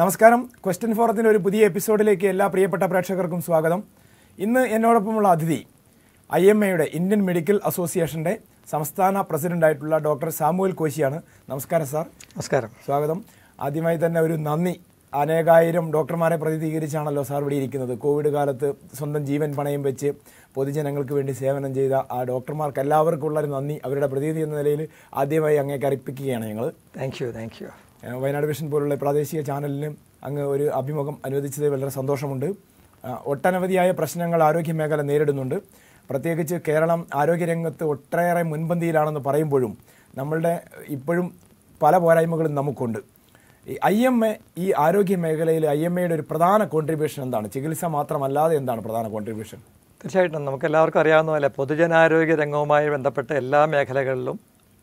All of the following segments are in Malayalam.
നമസ്കാരം ക്വസ്റ്റ്യൻ ഫോറത്തിൻ്റെ ഒരു പുതിയ എപ്പിസോഡിലേക്ക് എല്ലാ പ്രിയപ്പെട്ട പ്രേക്ഷകർക്കും സ്വാഗതം ഇന്ന് എന്നോടൊപ്പമുള്ള അതിഥി ഐ എം എയുടെ ഇന്ത്യൻ മെഡിക്കൽ അസോസിയേഷൻ്റെ സംസ്ഥാന പ്രസിഡന്റായിട്ടുള്ള ഡോക്ടർ സാമുവൽ കോശിയാണ് നമസ്കാരം സാർ നമസ്കാരം സ്വാഗതം ആദ്യമായി തന്നെ ഒരു നന്ദി അനേകായിരം ഡോക്ടർമാരെ പ്രതിനിധീകരിച്ചാണല്ലോ സാർ ഇവിടെ ഇരിക്കുന്നത് കോവിഡ് കാലത്ത് സ്വന്തം ജീവൻ പണയം വെച്ച് പൊതുജനങ്ങൾക്ക് വേണ്ടി സേവനം ചെയ്ത ആ ഡോക്ടർമാർക്ക് എല്ലാവർക്കും ഉള്ള ഒരു നന്ദി അവരുടെ പ്രതിനിധി എന്ന നിലയിൽ ആദ്യമായി അങ്ങേക്ക് അറിയിപ്പിക്കുകയാണ് ഞങ്ങൾ താങ്ക് യു താങ്ക് യു ഏഹ് വയനാട് വിഷൻ പോലുള്ള പ്രാദേശിക ചാനലിനും അങ്ങ് ഒരു അഭിമുഖം അനുവദിച്ചത് വളരെ സന്തോഷമുണ്ട് ആ, ഒട്ടനവധിയായ പ്രശ്നങ്ങൾ ആരോഗ്യ മേഖല നേരിടുന്നുണ്ട് പ്രത്യേകിച്ച് കേരളം ആരോഗ്യരംഗത്ത് ഒട്ടേറെ മുൻപന്തിയിലാണെന്ന് പറയുമ്പോഴും നമ്മളുടെ ഇപ്പോഴും പല പോരായ്മകളും നമുക്കുണ്ട് ഈ ഐ എം എ ഈ ആരോഗ്യ മേഖലയിൽ ഐ എം എയുടെ ഒരു പ്രധാന കോൺട്രിബ്യൂഷൻ എന്താണ് ചികിത്സ മാത്രമല്ലാതെ എന്താണ് പ്രധാന കോൺട്രിബ്യൂഷൻ തീർച്ചയായിട്ടും നമുക്ക് എല്ലാവർക്കും അറിയാവുന്ന പോലെ പൊതുജനാരോഗ്യ രംഗവുമായി ബന്ധപ്പെട്ട എല്ലാ മേഖലകളിലും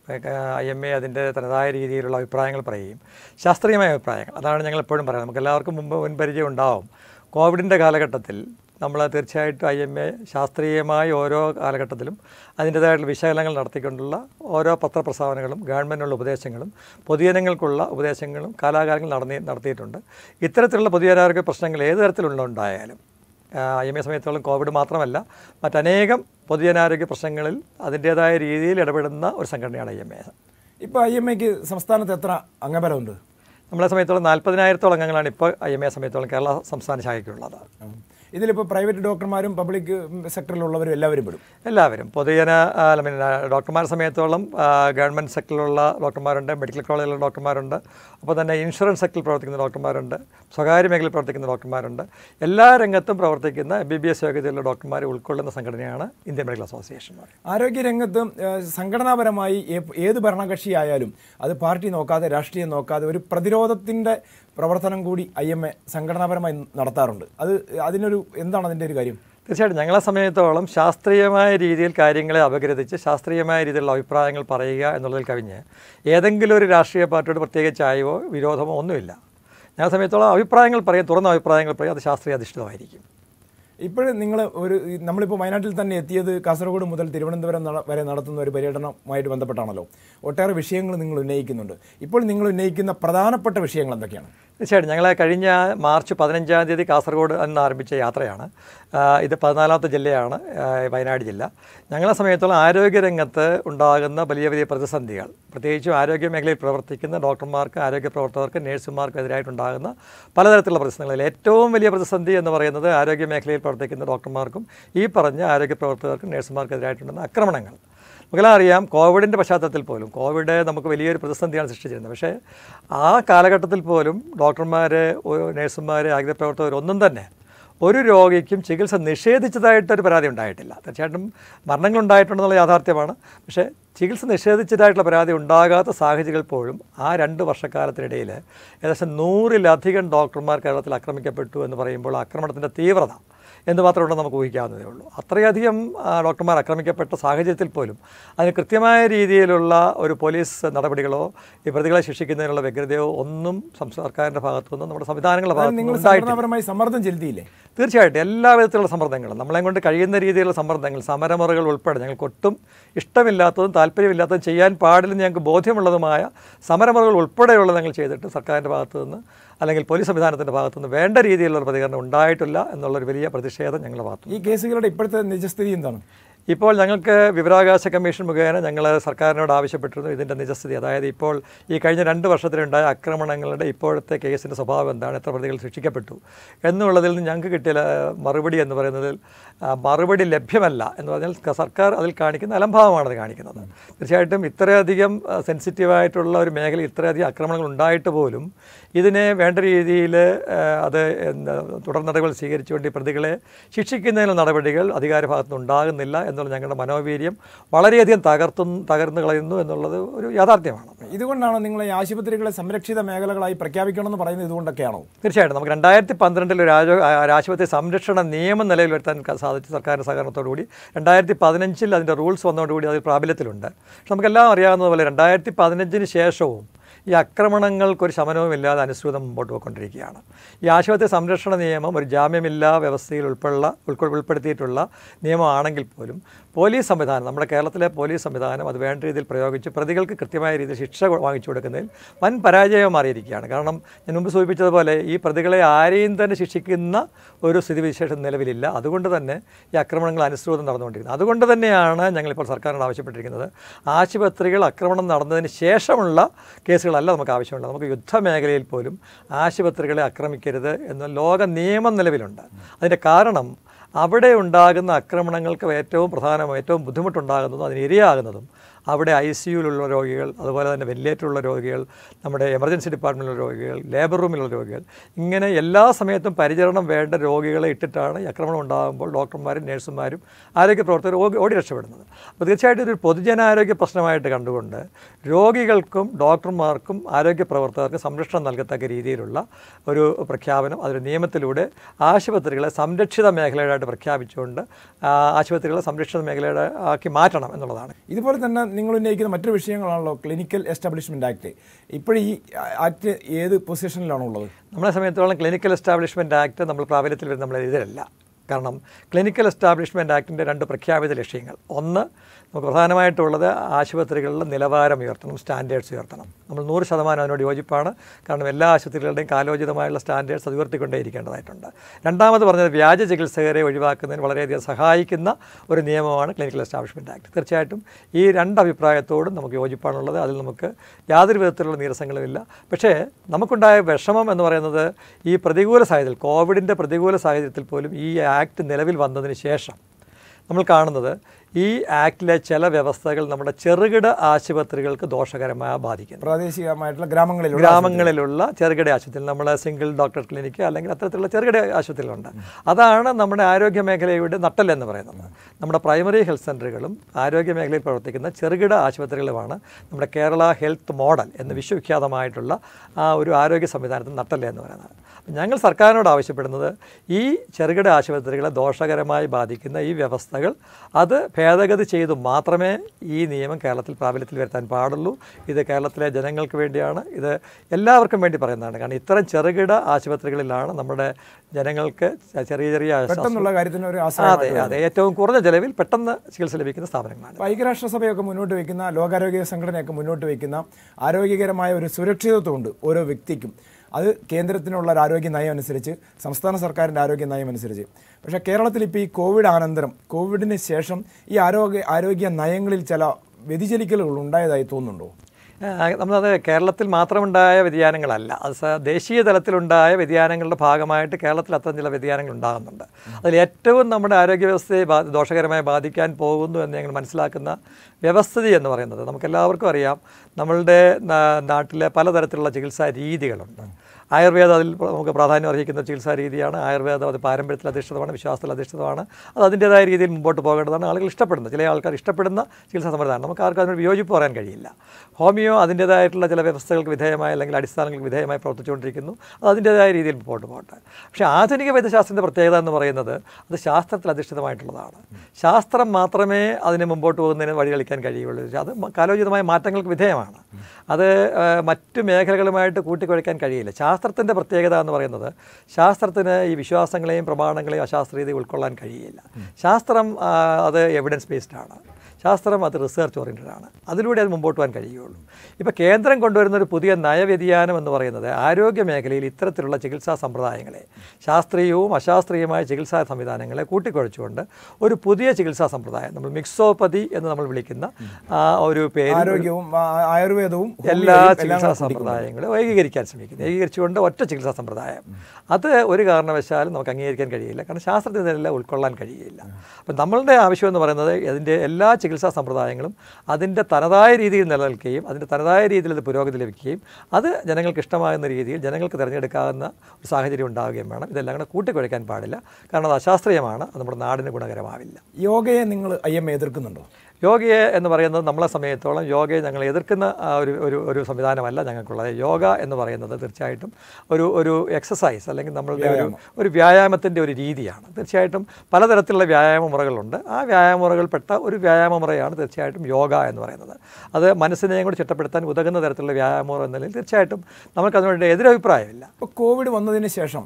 ഐ എം എ അതിൻ്റെ തനതായ രീതിയിലുള്ള അഭിപ്രായങ്ങൾ പറയുകയും ശാസ്ത്രീയമായ അഭിപ്രായങ്ങൾ അതാണ് ഞങ്ങൾ എപ്പോഴും പറയുന്നത് നമുക്ക് എല്ലാവർക്കും മുമ്പ് മുൻപരിചയം ഉണ്ടാവും കോവിഡിൻ്റെ കാലഘട്ടത്തിൽ നമ്മൾ തീർച്ചയായിട്ടും ഐ എം എ ശാസ്ത്രീയമായി ഓരോ കാലഘട്ടത്തിലും അതിൻ്റേതായിട്ടുള്ള വിശകലനങ്ങൾ നടത്തിക്കൊണ്ടുള്ള ഓരോ പത്രപ്രസ്താവനകളും ഗവൺമെൻറ്റിനുള്ള ഉപദേശങ്ങളും പൊതുജനങ്ങൾക്കുള്ള ഉപദേശങ്ങളും കാലാകാലങ്ങൾ നടത്തി നടത്തിയിട്ടുണ്ട് ഇത്തരത്തിലുള്ള പൊതുജനാരോഗ്യ പ്രശ്നങ്ങൾ ഏത് തരത്തിലുള്ള ഉണ്ടായാലും ഐ എം എ സമയത്തോളം കോവിഡ് മാത്രമല്ല മറ്റനേകം പൊതുജനാരോഗ്യ പ്രശ്നങ്ങളിൽ അതിൻ്റേതായ രീതിയിൽ ഇടപെടുന്ന ഒരു സംഘടനയാണ് ഐ എം എ ഇപ്പോൾ ഐ എം എക്ക് സംസ്ഥാനത്ത് എത്ര അംഗബലമുണ്ട് നമ്മളെ സമയത്തോളം നാൽപ്പതിനായിരത്തോളം അംഗങ്ങളാണ് ഇപ്പോൾ ഐ എം എ സമയത്തോളം കേരള സംസ്ഥാന ശാഖയ്ക്കുള്ളത് ഉം. ഇതിലിപ്പോൾ പ്രൈവറ്റ് ഡോക്ടർമാരും പബ്ലിക് സെക്ടറിലുള്ളവരും എല്ലാവരും പെടും എല്ലാവരും പൊതുജന ആ, I mean, ആ, ഡോക്ടർമാരെ സമയത്തോളം ആ, ഗവൺമെൻറ് സെക്ടറിലുള്ള ഡോക്ടർമാരുണ്ട് മെഡിക്കൽ കോളേജിലുള്ള ഡോക്ടർമാരുണ്ട് അപ്പോൾ തന്നെ ഇൻഷുറൻസ് സെക്ടറിൽ പ്രവർത്തിക്കുന്ന ഡോക്ടർമാരുണ്ട് സ്വകാര്യ മേഖലയിൽ പ്രവർത്തിക്കുന്ന ഡോക്ടർമാരുണ്ട് എല്ലാ രംഗത്തും പ്രവർത്തിക്കുന്ന എം ബി ബി എസ് യോഗ്യതയുള്ള ഡോക്ടർമാരെ ഉൾക്കൊള്ളുന്ന സംഘടനയാണ് ഇന്ത്യൻ മെഡിക്കൽ അസോസിയേഷൻ എന്ന് പറയുന്നത്. ആരോഗ്യരംഗത്ത് ഏഹ്, സംഘടനാപരമായി ഏ- ഏത് ഭരണകക്ഷിയായാലും അത് പാർട്ടി നോക്കാതെ രാഷ്ട്രീയം നോക്കാതെ ഒരു പ്രതിരോധത്തിന്റെ പ്രവർത്തനം കൂടി ഐ എം എ സംഘടനാപരമായി നടത്താറുണ്ട് അത് അതിനൊരു എന്താണ് അതിന്റെ ഒരു കാര്യം തീർച്ചയായിട്ടും ഞങ്ങളെ സമയത്തോളം ശാസ്ത്രീയമായ രീതിയിൽ കാര്യങ്ങളെ അപഗ്രഥിച്ച് ശാസ്ത്രീയമായ രീതിയിലുള്ള അഭിപ്രായങ്ങൾ പറയുക എന്നുള്ളതിൽ കവിഞ്ഞ് ഏതെങ്കിലും ഒരു രാഷ്ട്രീയ പാർട്ടിയോട് പ്രത്യേകിച്ച് ആയോ വിരോധമോ ഒന്നുമില്ല ഞങ്ങളെ സമയത്തോളം അഭിപ്രായങ്ങൾ പറയും തുറന്ന അഭിപ്രായങ്ങൾ പറയും അത് ശാസ്ത്രീയ അധിഷ്ഠിതമായിരിക്കും ഇപ്പോഴും നിങ്ങൾ ഒരു ഈ നമ്മളിപ്പോൾ വയനാട്ടിൽ തന്നെ എത്തിയത് കാസർഗോഡ് മുതൽ തിരുവനന്തപുരം നട- വരെ നടത്തുന്ന ഒരു പര്യടനവുമായിട്ട് ബന്ധപ്പെട്ടാണല്ലോ ഒട്ടേറെ വിഷയങ്ങൾ നിങ്ങൾ ഉന്നയിക്കുന്നുണ്ട് ഇപ്പോൾ നിങ്ങൾ ഉന്നയിക്കുന്ന പ്രധാനപ്പെട്ട വിഷയങ്ങൾ എന്തൊക്കെയാണ് തീർച്ചയായിട്ടും ഞങ്ങൾ കഴിഞ്ഞ മാർച്ച് പതിനഞ്ചാം തീയതി കാസർഗോഡ് നിന്ന് ആരംഭിച്ച യാത്രയാണ് ആ, ഇത് പതിനാലാമത്തെ ജില്ലയാണ് ആ, വയനാട് ജില്ല ഞങ്ങളെ സമയത്തോളം ആരോഗ്യരംഗത്ത് ഉണ്ടാകുന്ന വലിയ വലിയ പ്രതിസന്ധികൾ പ്രത്യേകിച്ചും ആരോഗ്യ മേഖലയിൽ പ്രവർത്തിക്കുന്ന ഡോക്ടർമാർക്ക് ആരോഗ്യ പ്രവർത്തകർക്ക് നഴ്സുമാർക്കും എതിരായിട്ടുണ്ടാകുന്ന പലതരത്തിലുള്ള പ്രതിസന്ധികളിൽ ഏറ്റവും വലിയ പ്രതിസന്ധി എന്ന് പറയുന്നത് ആരോഗ്യ മേഖലയിൽ പ്രവർത്തിക്കുന്ന ഡോക്ടർമാർക്കും ഈ പറഞ്ഞ ആരോഗ്യ പ്രവർത്തകർക്കും നഴ്സുമാർക്കും എതിരായിട്ടുണ്ടാകുന്ന ആക്രമണങ്ങൾ നമുക്കെല്ലാം അറിയാം കോവിഡിൻ്റെ പശ്ചാത്തലത്തിൽ പോലും കോവിഡ് നമുക്ക് വലിയൊരു പ്രതിസന്ധിയാണ് സൃഷ്ടിച്ചിരുന്നത് പക്ഷേ ആ കാലഘട്ടത്തിൽ പോലും ഡോക്ടർമാർ നഴ്സുമാർ ആരോഗ്യപ്രവർത്തകർ ഒന്നും തന്നെ ഒരു രോഗിക്കും ചികിത്സ നിഷേധിച്ചതായിട്ടൊരു പരാതി ഉണ്ടായിട്ടില്ല തീർച്ചയായിട്ടും മരണങ്ങൾ ഉണ്ടായിട്ടുണ്ടെന്നുള്ള യാഥാർത്ഥ്യമാണ് പക്ഷേ ചികിത്സ നിഷേധിച്ചതായിട്ടുള്ള പരാതി ഉണ്ടാകാത്ത സാഹചര്യങ്ങൾ പോലും ആ രണ്ട് വർഷക്കാലത്തിനിടയിൽ ഏകദേശം നൂറിലധികം ഡോക്ടർമാർ കേരളത്തിൽ ആക്രമിക്കപ്പെട്ടു എന്ന് പറയുമ്പോൾ ആക്രമണത്തിൻ്റെ തീവ്രത എന്ന് മാത്രമുണ്ടെന്ന് നമുക്ക് ഊഹിക്കാവുന്നതേ ഉള്ളൂ അത്രയധികം ആ, ഡോക്ടർമാർ ആക്രമിക്കപ്പെട്ട സാഹചര്യത്തിൽ പോലും അതിന് കൃത്യമായ രീതിയിലുള്ള ഒരു പോലീസ് നടപടികളോ ഈ പ്രതികളെ ശിക്ഷിക്കുന്നതിനുള്ള വ്യഗ്രതയോ ഒന്നും സംസ്ഥാന സർക്കാരിൻ്റെ ഭാഗത്തു നിന്നും നമ്മുടെ സംവിധാനങ്ങളുടെ ഭാഗത്തു നിങ്ങൾ നിന്നും ഉണ്ടായിട്ടില്ല സംഘടനാപരമായി സമ്മർദ്ദം ചെലുത്തിയില്ലേ തീർച്ചയായിട്ടും എല്ലാ വിധത്തിലുള്ള സമ്മർദ്ദങ്ങളും നമ്മളെ കൊണ്ട് കഴിയുന്ന രീതിയിലുള്ള സമ്മർദ്ദങ്ങൾ സമരമുറകൾ ഉൾപ്പെടെ ഞങ്ങൾക്ക് ഒട്ടും ഇഷ്ടമില്ലാത്തതും താല്പര്യമില്ലാത്തതും ചെയ്യാൻ പാടില്ലെന്ന് ഞങ്ങൾക്ക് ബോധ്യമുള്ളതുമായ സമരമുറകൾ ഉൾപ്പെടെയുള്ള ഞങ്ങൾ ചെയ്തിട്ട് സർക്കാരിൻ്റെ ഭാഗത്തു നിന്ന് അല്ലെങ്കിൽ പോലീസ് സംവിധാനത്തിൻ്റെ ഭാഗത്തു നിന്ന് വേണ്ട രീതിയിലുള്ള ഒരു പ്രതികരണം ഉണ്ടായിട്ടില്ല എന്നുള്ളൊരു വലിയ പ്രതിഷേധം ഞങ്ങളുടെ ഭാഗത്തു ഈ കേസുകളുടെ ഇപ്പോഴത്തെ നിജസ്ഥിതി എന്താണ് ഇപ്പോൾ ഞങ്ങൾക്ക് വിവരാവകാശ കമ്മീഷൻ മുഖേന ഞങ്ങൾ സർക്കാരിനോട് ആവശ്യപ്പെട്ടിരുന്നു ഇതിൻ്റെ നിജസ്ഥിതി അതായത് ഇപ്പോൾ ഈ കഴിഞ്ഞ രണ്ട് വർഷത്തിലുണ്ടായ ആക്രമണങ്ങളുടെ ഇപ്പോഴത്തെ കേസിൻ്റെ സ്വഭാവം എന്താണ് എത്ര പ്രതികൾ ശിക്ഷിക്കപ്പെട്ടു എന്നുള്ളതിൽ നിന്ന് ഞങ്ങൾക്ക് കിട്ടിയ ല- മറുപടി എന്ന് പറയുന്നതിൽ ആ, മറുപടി ലഭ്യമല്ല എന്ന് പറഞ്ഞാൽ ക- സർക്കാർ അതിൽ കാണിക്കുന്ന അലംഭാവമാണ് അത് കാണിക്കുന്നത് തീർച്ചയായിട്ടും ഇത്രയധികം സെൻസിറ്റീവായിട്ടുള്ള ഒരു മേഖലയിൽ ഇത്രയധികം ആക്രമണങ്ങൾ ഉണ്ടായിട്ട് പോലും ഇതിനെ വേണ്ട രീതിയിൽ അത് എന്താ, തുടർ നടപടികൾ സ്വീകരിച്ചുകൊണ്ട് ഈ പ്രതികളെ ശിക്ഷിക്കുന്നതിനുള്ള നടപടികൾ അധികാര ഭാഗത്തുനിന്ന് ഉണ്ടാകുന്നില്ല എന്നുള്ള ഞങ്ങളുടെ മനോവീര്യം വളരെയധികം തകർത്തും തകർന്നു കളയുന്നു എന്നുള്ളത് ഒരു യാഥാർത്ഥ്യമാണ് ഇതുകൊണ്ടാണ് നിങ്ങൾ ഈ ആശുപത്രികളെ സംരക്ഷിത മേഖലകളായി പ്രഖ്യാപിക്കണമെന്ന് പറയുന്നത് ഇതുകൊണ്ടൊക്കെയാണോ തീർച്ചയായിട്ടും നമുക്ക് രണ്ടായിരത്തി പന്ത്രണ്ടിൽ ഒരു ആരോ- ആ- ഒരു ആശുപത്രി സംരക്ഷണ നിയമം നിലയിൽ വരുത്താൻ ക- സാധിച്ചു സർക്കാരിൻ്റെ സഹകരണത്തോടുകൂടി രണ്ടായിരത്തി പതിനഞ്ചിൽ അതിൻ്റെ റൂൾസ് വന്നതോടുകൂടി അത് പ്രാബല്യത്തിലുണ്ട് പക്ഷെ നമുക്കെല്ലാം അറിയാവുന്നതുപോലെ രണ്ടായിരത്തി പതിനഞ്ചിന് ശേഷവും ഈ ആക്രമണങ്ങൾക്കൊരു ശമനവുമില്ലാതെ അനുസൃതം മുമ്പോട്ട് പോയിക്കൊണ്ടിരിക്കുകയാണ് ഈ ആശുപത്രി സംരക്ഷണ നിയമം ഒരു ജാമ്യമില്ലാ വ്യവസ്ഥയിൽ ഉൾപ്പെള്ള ഉൾക്കൊ ഉൾപ്പെടുത്തിയിട്ടുള്ള നിയമമാണെങ്കിൽ പോലും പോലീസ് സംവിധാനം നമ്മുടെ കേരളത്തിലെ പോലീസ് സംവിധാനം അത് വേണ്ട രീതിയിൽ പ്രയോഗിച്ച് പ്രതികൾക്ക് കൃത്യമായ രീതിയിൽ ശിക്ഷ കൊ- വാങ്ങിച്ചു കൊടുക്കുന്നതിൽ വൻ പരാജയം മാറിയിരിക്കുകയാണ് കാരണം ഞാൻ മുമ്പ് സൂചിപ്പിച്ചതുപോലെ ഈ പ്രതികളെ ആരെയും തന്നെ ശിക്ഷിക്കുന്ന ഒരു സ്ഥിതിവിശേഷം നിലവിലില്ല അതുകൊണ്ട് തന്നെ ഈ ആക്രമണങ്ങൾ അനുസൃതം നടന്നുകൊണ്ടിരിക്കുന്നത് അതുകൊണ്ട് തന്നെയാണ് ഞങ്ങളിപ്പോൾ സർക്കാരിനോട് ആവശ്യപ്പെട്ടിരിക്കുന്നത് ആശുപത്രികൾ ആക്രമണം നടന്നതിന് ശേഷമുള്ള കേസുകളല്ല നമുക്ക് ആവശ്യമുള്ളത് നമുക്ക് യുദ്ധമേഖലയിൽ പോലും ആശുപത്രികളെ ആക്രമിക്കരുത് എന്ന ലോക നിയമം നിലവിലുണ്ട് അതിൻ്റെ കാരണം അവിടെ ഉണ്ടാകുന്ന ആക്രമണങ്ങൾക്ക് ഏറ്റവും പ്രധാനം ഏറ്റവും ബുദ്ധിമുട്ടുണ്ടാകുന്നതും അതിന് ഇരയാകുന്നതും അവിടെ ഐ സിയുലുള്ള രോഗികൾ അതുപോലെ തന്നെ വെന്റിലേറ്ററുള്ള രോഗികൾ നമ്മുടെ എമർജൻസി ഡിപ്പാർട്ട്മെൻറ്റിലുള്ള രോഗികൾ ലേബർ റൂമിലുള്ള രോഗികൾ ഇങ്ങനെ എല്ലാ സമയത്തും പരിചരണം വേണ്ട രോഗികളെ ഇട്ടിട്ടാണ് ഈ ആക്രമണം ഉണ്ടാകുമ്പോൾ ഡോക്ടർമാരും നഴ്സുമാരും ആരോഗ്യ പ്രവർത്തകർ ഓടി ഓടി രക്ഷപ്പെടുന്നത് അപ്പോൾ തീർച്ചയായിട്ടും ഇതൊരു പൊതുജനാരോഗ്യ പ്രശ്നമായിട്ട് കണ്ടുകൊണ്ട് രോഗികൾക്കും ഡോക്ടർമാർക്കും ആരോഗ്യ പ്രവർത്തകർക്കും സംരക്ഷണം നൽകത്തക്ക രീതിയിലുള്ള ഒരു പ്രഖ്യാപനം അതൊരു നിയമത്തിലൂടെ ആശുപത്രികളെ സംരക്ഷിത മേഖലയായിട്ട് പ്രഖ്യാപിച്ചുകൊണ്ട് ആ, ആശുപത്രികളെ സംരക്ഷിത മേഖലയുടെ ആക്കി മാറ്റണം എന്നുള്ളതാണ് ഇതുപോലെ തന്നെ നിങ്ങൾ ഉന്നയിക്കുന്ന മറ്റു വിഷയങ്ങളാണല്ലോ ക്ലിനിക്കൽ എസ്റ്റാബ്ലിഷ്മെന്റ് ആക്ട് ഇപ്പോഴും ഈ ആക്ട് ഏത് പൊസിഷനിലാണോ ഉള്ളത് നമ്മളെ സമയത്തോളം ക്ലിനിക്കൽ എസ്റ്റാബ്ലിഷ്മെൻറ്റ് ആക്ട് നമ്മൾ പ്രാബല്യത്തിൽ വരുന്ന നമ്മൾ എതിരല്ല കാരണം ക്ലിനിക്കൽ എസ്റ്റാബ്ലിഷ്മെൻറ്റ് ആക്ടിൻ്റെ രണ്ട് പ്രഖ്യാപിത ലക്ഷ്യങ്ങൾ ഒന്ന് നമുക്ക് പ്രധാനമായിട്ടുള്ളത് ആശുപത്രികളിൽ നിലവാരം ഉയർത്തണം സ്റ്റാൻഡേർഡ്സ് ഉയർത്തണം നമ്മൾ നൂറ് ശതമാനം അതിനോട് യോജിപ്പാണ് കാരണം എല്ലാ ആശുപത്രികളുടെയും കാലോചിതമായുള്ള സ്റ്റാൻഡേർഡ്സ് അത് ഉയർത്തിക്കൊണ്ടേയിരിക്കേണ്ടതായിട്ടുണ്ട് രണ്ടാമത് പറഞ്ഞത് വ്യാജ ചികിത്സകരെ ഒഴിവാക്കുന്നതിന് വളരെയധികം സഹായിക്കുന്ന ഒരു നിയമമാണ് ക്ലിനിക്കൽ എസ്റ്റാബ്ലിഷ്മെൻറ്റ് ആക്ട് തീർച്ചയായിട്ടും ഈ രണ്ട് അഭിപ്രായത്തോടും നമുക്ക് യോജിപ്പാണുള്ളത് അതിൽ നമുക്ക് യാതൊരു വിധത്തിലുള്ള നീരസങ്ങളുമില്ല പക്ഷേ നമുക്കുണ്ടായ വിഷമം എന്ന് പറയുന്നത് ഈ പ്രതികൂല സാഹചര്യത്തിൽ കോവിഡിൻ്റെ പ്രതികൂല സാഹചര്യത്തിൽ പോലും ഈ ആക്ട് നിലവിൽ വന്നതിന് ശേഷം നമ്മൾ കാണുന്നത് ഈ ആക്ടിലെ ചില വ്യവസ്ഥകൾ നമ്മുടെ ചെറുകിട ആശുപത്രികൾക്ക് ദോഷകരമായി ബാധിക്കുന്നു പ്രാദേശികമായിട്ടുള്ള ഗ്രാമങ്ങളിലുള്ള ഗ്രാമങ്ങളിലുള്ള ചെറുകിട ആശുപത്രി നമ്മളെ സിംഗിൾ ഡോക്ടർ ക്ലിനിക്ക് അല്ലെങ്കിൽ അത്തരത്തിലുള്ള ചെറുകിട ആശുപത്രികളുണ്ട് അതാണ് നമ്മുടെ ആരോഗ്യ മേഖലയുടെ നട്ടലെന്ന് പറയുന്നത് നമ്മുടെ പ്രൈമറി ഹെൽത്ത് സെൻ്ററുകളും ആരോഗ്യ മേഖലയിൽ പ്രവർത്തിക്കുന്ന ചെറുകിട ആശുപത്രികളുമാണ് നമ്മുടെ കേരള ഹെൽത്ത് മോഡൽ എന്ന് വിശ്വവിഖ്യാതമായിട്ടുള്ള ആ ഒരു ആരോഗ്യ സംവിധാനത്തിന് നട്ടല് എന്ന് പറയുന്നത് അപ്പം ഞങ്ങൾ സർക്കാരിനോട് ആവശ്യപ്പെടുന്നത് ഈ ചെറുകിട ആശുപത്രികളെ ദോഷകരമായി ബാധിക്കുന്ന ഈ വ്യവസ്ഥകൾ അത് ഭേദഗതി ചെയ്തു മാത്രമേ ഈ നിയമം കേരളത്തിൽ പ്രാബല്യത്തിൽ വരുത്താൻ പാടുള്ളൂ ഇത് കേരളത്തിലെ ജനങ്ങൾക്ക് വേണ്ടിയാണ് ഇത് എല്ലാവർക്കും വേണ്ടി പറയുന്നതാണ് കാരണം ഇത്തരം ചെറുകിട ആശുപത്രികളിലാണ് നമ്മുടെ ജനങ്ങൾക്ക് ചെറിയ ചെറിയ ആശ്വാസം- പെട്ടെന്നുള്ള കാര്യത്തിന് ഒരു അതെ ആശ്രയം അതെ ഏറ്റവും കുറഞ്ഞ ചെലവിൽ പെട്ടെന്ന് ചികിത്സ ലഭിക്കുന്ന സ്ഥാപനങ്ങളാണ് അപ്പോൾ ഐക്യരാഷ്ട്രസഭയൊക്കെ മുന്നോട്ട് വയ്ക്കുന്ന ലോകാരോഗ്യ സംഘടനയൊക്കെ മുന്നോട്ട് വയ്ക്കുന്ന ആരോഗ്യകരമായ ഒരു സുരക്ഷിതത്വമുണ്ട് ഓരോ വ്യക്തിക്കും അത് കേന്ദ്രത്തിനുള്ള ഒരു ആരോഗ്യ നയം അനുസരിച്ച് സംസ്ഥാന സർക്കാരിൻ്റെ ആരോഗ്യ നയം അനുസരിച്ച് പക്ഷേ കേരളത്തിൽ ഇപ്പോൾ ഈ കോവിഡ് അനന്തരം കോവിഡിന് ശേഷം ഈ ആരോഗ്യ ആരോഗ്യ നയങ്ങളിൽ ചില വ്യതിചലിക്കലുകൾ ഉണ്ടായതായി തോന്നുന്നുണ്ടോ ആ, നമ്മളത് കേരളത്തിൽ മാത്രമുണ്ടായ വ്യതിയാനങ്ങളല്ല അത് സ- ദേശീയ തലത്തിലുണ്ടായ വ്യതിയാനങ്ങളുടെ ഭാഗമായിട്ട് കേരളത്തിൽ അത്തരം ചില വ്യതിയാനങ്ങൾ ഉണ്ടാകുന്നുണ്ട് അതിൽ ഏറ്റവും നമ്മുടെ ആരോഗ്യ വ്യവസ്ഥയെ ബാ ദോഷകരമായി ബാധിക്കാൻ പോകുന്നു എന്ന് ഞങ്ങൾ മനസ്സിലാക്കുന്ന വ്യവസ്ഥിതി എന്ന് പറയുന്നത് നമുക്കെല്ലാവർക്കും അറിയാം നമ്മളുടെ നാ- നാട്ടിലെ പലതരത്തിലുള്ള ചികിത്സാ രീതികളുണ്ട് ആയുർവേദം അതിൽ പ്ര- നമുക്ക് പ്രാധാന്യം അർഹിക്കുന്ന ചികിത്സാ രീതിയാണ് ആയുർവേദം അത് പാരമ്പര്യത്തിൽ അധിഷ്ഠിതമാണ് വിശ്വാസത്തിൽ അധിഷ്ഠിതമാണ് അത് അതിൻ്റേതായ രീതിയിൽ മുമ്പോട്ട് പോകേണ്ടതാണ് ആളുകൾ ഇഷ്ടപ്പെടുന്നത് ചില ആൾക്കാർ ഇഷ്ടപ്പെടുന്ന ചികിത്സാ സമ്പ്രദായം നമുക്ക് ആർക്കും അതിനോട് വിയോജിപ്പ് പറയാൻ കഴിയില്ല ഹോമിയോ അതിൻ്റേതായിട്ടുള്ള ചില വ്യവസ്ഥകൾക്ക് വിധേയമായി അല്ലെങ്കിൽ അടിസ്ഥാനങ്ങൾക്ക് വിധേയമായി പ്രവർത്തിച്ചുകൊണ്ടിരിക്കുന്നു അത് അതിൻ്റേതായ രീതിയിൽ മുമ്പോട്ട് പോകട്ടെ പക്ഷേ ആധുനിക വൈദ്യശാസ്ത്രത്തിൻ്റെ പ്രത്യേകത എന്ന് പറയുന്നത് അത് ശാസ്ത്രത്തിൽ അധിഷ്ഠിതമായിട്ടുള്ളതാണ് ശാസ്ത്രം മാത്രമേ അതിന് മുമ്പോട്ട് പോകുന്നതിന് വഴികളിക്കാൻ കഴിയുള്ളൂ അത് മ- കാലോചിതമായ മാറ്റങ്ങൾക്ക് വിധേയമാണ് അത് ആ, മറ്റു മേഖലകളുമായിട്ട് കൂട്ടിക്കുഴയ്ക്കാൻ കഴിയില്ല ശാസ്ത്രത്തിൻ്റെ പ്രത്യേകത എന്ന് പറയുന്നത് ശാസ്ത്രത്തിന് ഈ വിശ്വാസങ്ങളെയും പ്രമാണങ്ങളെയും അശാസ്ത്രീയത ഉൾക്കൊള്ളാൻ കഴിയില്ല ശാസ്ത്രം ആ, അത് എവിഡൻസ് ബേസ്ഡ് ആണ് ശാസ്ത്രം അത് റിസർച്ച് ഓറിയൻറ്റഡ് ആണ് അതിലൂടെ അത് മുമ്പോട്ട് പോകാൻ കഴിയുള്ളൂ ഇപ്പോൾ കേന്ദ്രം കൊണ്ടുവരുന്ന ഒരു പുതിയ നയവ്യതിയാനം എന്ന് പറയുന്നത് ആരോഗ്യ മേഖലയിൽ ഇത്തരത്തിലുള്ള ചികിത്സാ സമ്പ്രദായങ്ങളെ ശാസ്ത്രീയവും അശാസ്ത്രീയമായ ചികിത്സാ സംവിധാനങ്ങളെ കൂട്ടിക്കുഴച്ചുകൊണ്ട് ഒരു പുതിയ ചികിത്സാ സമ്പ്രദായം നമ്മൾ മിക്സോപ്പതി എന്ന് നമ്മൾ വിളിക്കുന്ന ആ ഒരു പേര് ആരോഗ്യവും ആ, ആയുർവേദവും എല്ലാ ഹോമിയോയും എല്ലാം ചികിത്സാ കൂടി സമ്പ്രദായങ്ങളും ഏകീകരിക്കാൻ ശ്രമിക്കുന്നു ഏകീകരിച്ചുകൊണ്ട് ഒറ്റ ചികിത്സാ സമ്പ്രദായം അത് ഒരു കാരണവശാലും നമുക്ക് അംഗീകരിക്കാൻ കഴിയില്ല കാരണം ശാസ്ത്രത്തിന് ഇതെല്ലാം ഉൾക്കൊള്ളാൻ കഴിയില്ല അപ്പം നമ്മളുടെ ആവശ്യം എന്ന് പറയുന്നത് അതിൻ്റെ എല്ലാ ചികിത്സാ സമ്പ്രദായങ്ങളും അതിൻ്റെ തനതായ രീതിയിൽ നിലനിൽക്കുകയും അതിൻ്റെ തനതായ രീതിയിൽ അത് പുരോഗതി ലഭിക്കുകയും അത് ജനങ്ങൾക്ക് ഇഷ്ടമാകുന്ന രീതിയിൽ ജനങ്ങൾക്ക് തിരഞ്ഞെടുക്കാവുന്ന ഒരു സാഹചര്യം ഉണ്ടാവുകയും വേണം ഇതെല്ലാം കൂടെ കൂട്ടിക്കുഴയ്ക്കാൻ പാടില്ല കാരണം അത് അശാസ്ത്രീയമാണ് അത് നമ്മുടെ നാടിന് ഗുണകരമാവില്ല യോഗയെ നിങ്ങൾ ഐ എം എതിർക്കുന്നുണ്ടോ യോഗയെ എന്ന് പറയുന്നത് നമ്മളെ സമയത്തോളം യോഗയെ ഞങ്ങൾ എതിർക്കുന്ന ആ, ഒരു ഒരു ഒരു സംവിധാനമല്ല ഞങ്ങൾക്കുള്ളത് യോഗ എന്ന് പറയുന്നത് തീർച്ചയായിട്ടും ഒരു ഒരു എക്സസൈസ് അല്ലെങ്കിൽ നമ്മളുടെ ഒരു ഒരു വ്യായാമത്തിൻ്റെ ഒരു രീതിയാണ് തീർച്ചയായിട്ടും പലതരത്തിലുള്ള വ്യായാമ മുറകളുണ്ട് ആ വ്യായാമ മുറകൾപ്പെട്ട ഒരു വ്യായാമ മുറയാണ് തീർച്ചയായിട്ടും യോഗ എന്ന് പറയുന്നത് അത് മനസ്സിനെയും കൂടി ചിട്ടപ്പെടുത്താൻ ഉതകുന്ന തരത്തിലുള്ള വ്യായാമ മുറ എന്ന നിലയിൽ തീർച്ചയായിട്ടും നമുക്ക് അതിനോട് എതിരഭിപ്രായമില്ല ഇപ്പോൾ കോവിഡ് വന്നതിന് ശേഷം